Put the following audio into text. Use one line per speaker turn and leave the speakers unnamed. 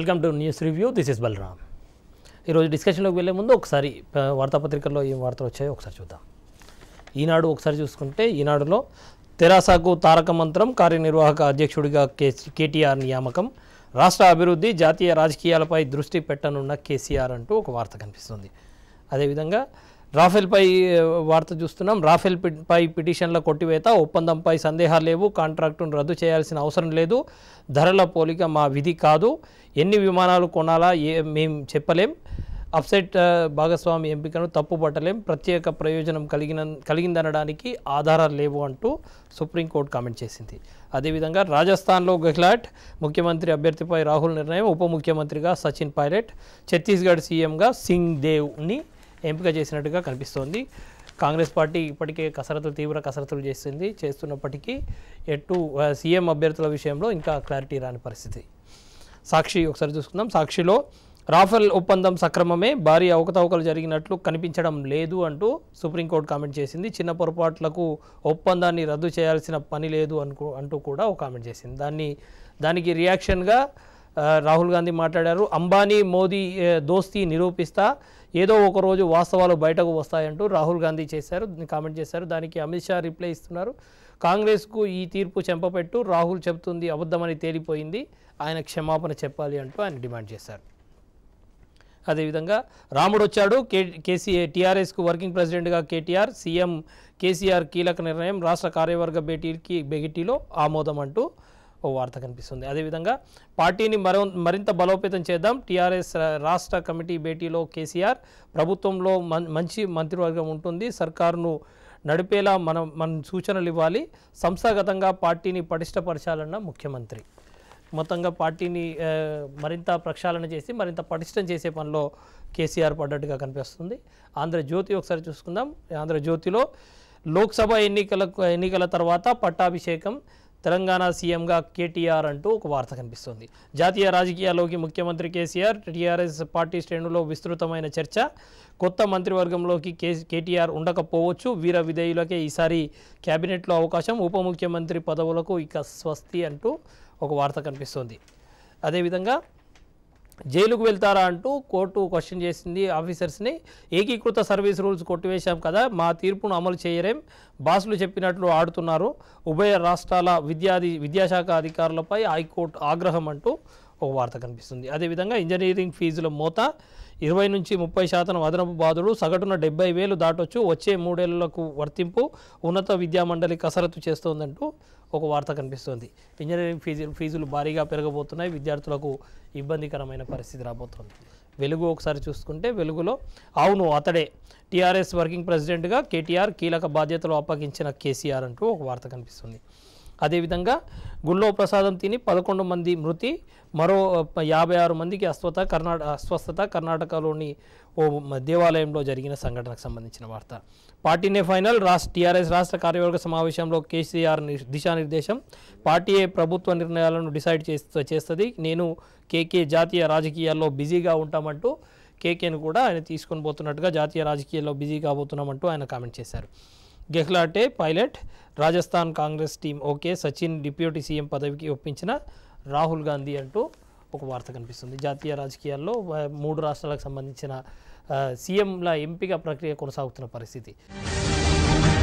welcome to news review this is Balaram ఈరోజు డిస్కషన్లోకి వెళ్ళే ముందు ఒకసారి ఆ, వార్తాపత్రికల్లో ఏం వార్తలు వచ్చాయో ఒకసారి చూద్దాం ఈనాడు ఒకసారి చూసుకుంటే ఈనాడులో తెరాసాకు తారక మంత్రం కార్యనిర్వాహక అధ్యక్షుడిగా కే కేటీఆర్ నియామకం రాష్ట్ర అభివృద్ధి జాతీయ రాజకీయాలపై దృష్టి పెట్టనున్న కేసీఆర్ అంటూ ఒక వార్త కనిపిస్తుంది అదేవిధంగా రాఫెల్పై ఆ, వార్త చూస్తున్నాం రాఫెల్ పి- పై పిటిషన్ల కొట్టివేత ఒప్పందంపై సందేహాలు లేవు కాంట్రాక్టును రద్దు చేయాల్సిన అవసరం లేదు ధరల పోలిక మా విధి కాదు ఎన్ని విమానాలు కొనాలా ఏ మేం చెప్పలేం అప్సెట్ ఆ, భాగస్వామి ఎంపికను తప్పుపట్టలేం ప్రత్యేక ప్రయోజనం కలిగిన కలిగిందనడానికి ఆధారాలు లేవు అంటూ సుప్రీంకోర్టు కామెంట్ చేసింది అదేవిధంగా రాజస్థాన్లో గెహ్లాట్ ముఖ్యమంత్రి అభ్యర్థిపై రాహుల్ నిర్ణయం ఉప ముఖ్యమంత్రిగా సచిన్ పైలట్ ఛత్తీస్గఢ్ సీఎంగా సింగ్ దేవ్ని ఎంపిక చేసినట్టుగా కనిపిస్తోంది కాంగ్రెస్ పార్టీ ఇప్పటికే కసరత్తు తీవ్ర కసరత్తులు చేస్తుంది చేస్తున్నప్పటికీ ఎటు ఆ, సీఎం అభ్యర్థుల విషయంలో ఇంకా క్లారిటీ రాని పరిస్థితి సాక్షి ఒకసారి చూసుకుందాం సాక్షిలో రాఫెల్ ఒప్పందం సక్రమమే భారీ అవకతవకలు జరిగినట్లు కనిపించడం లేదు అంటూ సుప్రీంకోర్టు కామెంట్ చేసింది చిన్న పొరపాట్లకు ఒప్పందాన్ని రద్దు చేయాల్సిన పని లేదు అనుకో అంటూ కూడా ఒక కామెంట్ చేసింది దాన్ని దానికి రియాక్షన్గా ఆ, రాహుల్ గాంధీ మాట్లాడారు అంబానీ మోదీ ఏ, దోస్తీ నిరూపిస్తా ఏదో ఒక రోజు వాస్తవాలు బయటకు వస్తాయంటూ రాహుల్ గాంధీ చేశారు కామెంట్ చేశారు దానికి అమిత్ షా రిప్లై ఇస్తున్నారు కాంగ్రెస్కు ఈ తీర్పు చెంపపెట్టు రాహుల్ చెబుతుంది అబద్ధమని తేలిపోయింది ఆయన క్షమాపణ చెప్పాలి అంటూ ఆయన డిమాండ్ చేశారు అదేవిధంగా రాముడు వచ్చాడు కే కేసీ టీఆర్ఎస్కు వర్కింగ్ ప్రెసిడెంట్గా కేటీఆర్ సీఎం కేసీఆర్ కీలక నిర్ణయం రాష్ట్ర కార్యవర్గ భేటీకి భేటీలో ఆమోదం అంటూ ఓ వార్త కనిపిస్తుంది అదేవిధంగా పార్టీని మరో మరింత బలోపేతం చేద్దాం టీఆర్ఎస్ రాష్ట్ర కమిటీ భేటీలో కేసీఆర్ ప్రభుత్వంలో మం- మంచి మంత్రివర్గం ఉంటుంది సర్కారును నడిపేలా మనం మన సూచనలు ఇవ్వాలి సంస్థాగతంగా పార్టీని పటిష్టపరచాలన్న ముఖ్యమంత్రి మొత్తంగా పార్టీని ఆ, మరింత ప్రక్షాళన చేసి మరింత పటిష్టం చేసే పనిలో కేసీఆర్ పడ్డట్టుగా కనిపిస్తుంది ఆంధ్రజ్యోతి ఒకసారి చూసుకుందాం ఆంధ్రజ్యోతిలో లోక్సభ ఎన్నికల ఎన్నికల తర్వాత పట్టాభిషేకం తెలంగాణ సీఎంగా కేటీఆర్ అంటూ ఒక వార్త కనిపిస్తుంది జాతీయ రాజకీయాల్లోకి ముఖ్యమంత్రి కేసీఆర్ టీఆర్ఎస్ పార్టీ శ్రేణులో విస్తృతమైన చర్చ కొత్త మంత్రివర్గంలోకి కే కేటీఆర్ ఉండకపోవచ్చు వీర విధేయులకే ఈసారి కేబినెట్లో అవకాశం ఉప ముఖ్యమంత్రి పదవులకు ఇక స్వస్తి అంటూ ఒక వార్త కనిపిస్తోంది అదేవిధంగా జైలుకు వెళ్తారా అంటూ కోర్టు క్వశ్చన్ చేసింది ఆఫీసర్స్ని ఏకీకృత సర్వీస్ రూల్స్ కొట్టివేశాం కదా మా తీర్పును అమలు చేయరేం బాసులు చెప్పినట్లు ఆడుతున్నారు ఉభయ రాష్ట్రాల విద్యాది విద్యాశాఖ అధికారులపై హైకోర్టు ఆగ్రహం అంటూ ఒక వార్త కనిపిస్తుంది అదేవిధంగా ఇంజనీరింగ్ ఫీజుల మోత ఇరవై నుంచి ముప్పై శాతం అదనపు బాధుడు సగటున డెబ్బై వేలు దాటొచ్చు వచ్చే మూడేళ్లకు వర్తింపు ఉన్నత విద్యా మండలి కసరత్తు చేస్తోందంటూ ఒక వార్త కనిపిస్తోంది ఇంజనీరింగ్ ఫీజు ఫీజులు భారీగా పెరగబోతున్నాయి విద్యార్థులకు ఇబ్బందికరమైన పరిస్థితి రాబోతోంది వెలుగు ఒకసారి చూసుకుంటే వెలుగులో అవును అతడే టీఆర్ఎస్ వర్కింగ్ ప్రెసిడెంట్గా కేటీఆర్ కీలక బాధ్యతలు అప్పగించిన కేసీఆర్ అంటూ ఒక వార్త కనిపిస్తుంది అదేవిధంగా గుళ్ళో ప్రసాదం తిని పదకొండు మంది మృతి మరో ప- యాభై ఆరు మందికి అస్వస్థ కర్ణాటక అస్వస్థత కర్ణాటకలోని ఓ మ- దేవాలయంలో జరిగిన సంఘటనకు సంబంధించిన వార్త పార్టీనే ఫైనల్ రాష్ట్ర టీఆర్ఎస్ రాష్ట్ర కార్యవర్గ సమావేశంలో కేసీఆర్ ని- దిశానిర్దేశం పార్టీయే ప్రభుత్వ నిర్ణయాలను డిసైడ్ చేస్తూ చేస్తుంది నేను కేకే జాతీయ రాజకీయాల్లో బిజీగా ఉంటామంటూ కేకేను కూడా ఆయన తీసుకొని పోతున్నట్టుగా జాతీయ రాజకీయాల్లో బిజీ కాబోతున్నామంటూ ఆయన కామెంట్ చేశారు గెహ్లాటే Pilot Rajasthan Congress team okay Sachin deputy CM పదవికి ఒప్పించిన రాహుల్ గాంధీ అంటూ ఒక వార్త కనిపిస్తుంది జాతీయ రాజకీయాల్లో ఆ, మూడు రాష్ట్రాలకు సంబంధించిన ఆ, సీఎంల ఎంపిక ప్రక్రియ కొనసాగుతున్న పరిస్థితి